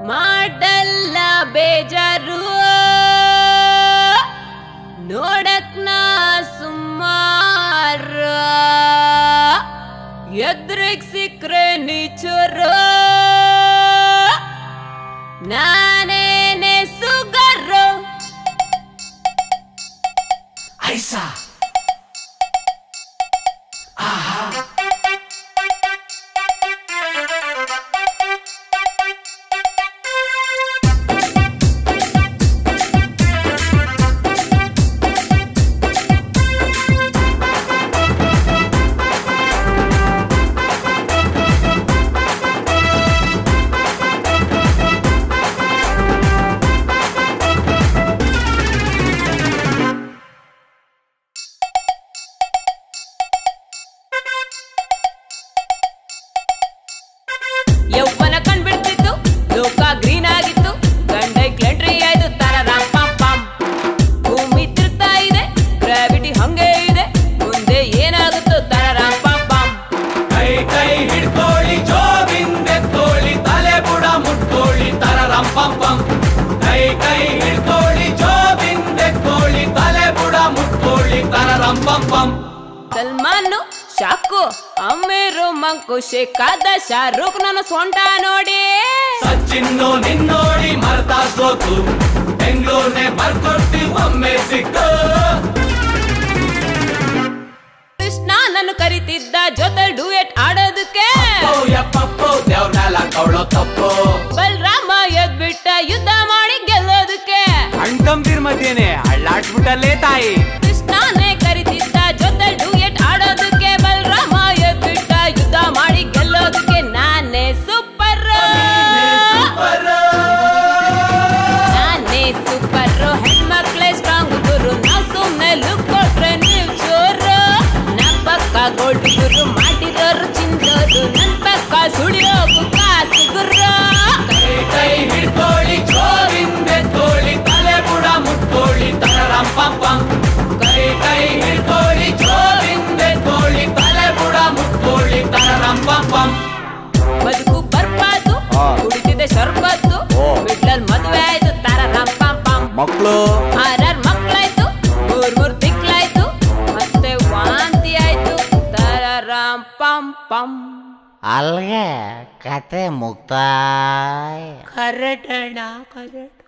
ಮಾಡಲ್ಲ ಬೇಜಾರು ನೋಡಕ್ ನಾ ಸುಮಾರ ಎದ್ರಿಗ್ ಸಿಕ್ರೆ ನಿಚುರು ನಾನೇನೆ ಸುಗರು ಐಸಾ ಯೌವನ ಕಂಡ್ಬಿಡ್ತಿತ್ತು ಲೋಕ ಗ್ರೀನ್ ಆಗಿತ್ತು ಗಂಡ ಕ್ಲೆಂಟ್ರಿ ಆಯ್ತು ತರ ರಾಮ್ ಪಾಮ್ ಪಾಮ್ ಭೂಮಿ ತಿರ್ತಾ ಇದೆ ಗ್ರಾವಿಟಿ ಹಂಗೆ ಇದೆ ಮುಂದೆ ಏನಾಗುತ್ತೋ ತರ ರಾಮ್ ಪಾಮ್ ಪಾಮ್ ಕೈ ಕೈ ಹಿಡ್ಕೊಳ್ಳಿ ಜೋಬಿಂದೆ ತೋಳಿ ತಲೆ ಬುಡ ಮುಟ್ಟೋಳಿ ತರರಂ ಪಂ ಪಂ ಕೈ ಕೈ ಹಿಡ್ಕೊಳ್ಳಿ ಜೋಬಿಂದೆ ತೋಳಿ ತಲೆ ಬುಡ ಮುಟ್ಟೋಳಿ ತರರಂ ಪಂ ಪಂ ಸಲ್ಮಾನು ಶಾಕು ಅಮೀರು ಮಂಕು ಶೇಖಾದ ಶಾರುಖ್ ನನ್ನ ಸೊಂಟ ನೋಡಿ ಸಚಿನ್ನು ನಿನ್ನೋಡಿ ಮರ್ತಾ ಸೋತು ಬೆಂಗಳೂರ್ನೆ ಬರ್ಕೊಡ್ತಿ ಒಮ್ಮೆ ಸಿಕ್ಕು ಕೃಷ್ಣ ನನ್ನ ಕರಿತಿದ್ದ ಜೊತೆ ಡೂಯೆಟ್ ಆಡೋದಕ್ಕೆ ಓ ಯಪ್ಪಪ್ಪೋ ದೇವ್ರನೆಲ್ಲ ಕವಳೋ ತಪ್ಪು ಬಲರಾಮ ಎದ್ಬಿಟ್ಟ ಯುದ್ಧ ಮಾಡಿ ಗೆಲ್ಲೋದಕ್ಕೆ ಅಣ್ತಂಬಿರ್ ಮಧ್ಯೆನೆ ಅಳ್ಳಾಡ್ಬಿಟ್ಟಲ್ಲೇ ತಾಯಿ ಕೃಷ್ಣನೇ ಕರಿತಿದ್ದ ಜೊತೆ ಡೂಯೆಟ್ ಆಡೋದಕ್ಕೆ ಬಲರಾಮ ಎದ್ಬಿಟ್ಟ ಯುದ್ಧ ಮಾಡಿ ಗೆಲ್ಲೋದಕ್ಕೆ ನಾನೇ ಸೂಪರ್ ನಾನೇ ಸೂಪರ್ ಹೆಣ್ಮಕ್ಳೇ ಸ್ಟ್ರಾಂಗ್ ಗುರು ನಾವ್ ಸುಮ್ನೆ ಲುಕ್ ಕೊಟ್ರೆ ನೀವ್ ಚೋರು ನನ್ ಪಕ್ಕ ಗೋಲ್ಡ್ ಗುರು ಮಾಡಿರೋರು ಚಿಂತೋರು ನನ್ ಪಕ್ಕ ಸುಳಿಯೋಕು ಕಾಸು ಗುರು ಕೈ ಕೈ ಹಿಡ್ಕೊಳ್ಳಿ ಜೋರಿಂದೆ ತೋಳಿ ತಲೆ ಬುಡ ಮುಟ್ಟೋಳಿ ತರರಂ ಪಂ ಪಂ ಕೈ ಕೈ ಹಿಡ್ಕೊಳ್ಳಿ ಜೋರಿಂದೆ ತೋಳಿ ತಲೆ ಬುಡ ಮುಟ್ಟೋಳಿ ತರರಂ ಪಂ ಪಂ ಬದುಕು ಬರ್ಬಾರ್ದು ಆ. ಕುಡಿತಿದೆ ಶರ್ಬತ್ತು ಓ. ಮಿಡ್ಲಲ್ ಮದುವೆ ಆಯ್ತು ತರ ರಂ ಪಂ ಪಂ ಮಕ್ಕಳು ಆರಾರ್ ಮಕ್ಳಾಯ್ತು ಮೂರ್ ಮೂರ್ ತಿಂಗ್ಳಾಯ್ತು ಮತ್ತೆ ವಾಂತಿ ಆಯ್ತು ತರ ರಾಂ ಪಂ ಪಂ ಅಲ್ಗೆ ಕತೆ ಮುಕ್ತಾಯ ಕರೆಕ್ಟ್ ಅಣ್ಣ ಕರೆಕ್ಟ್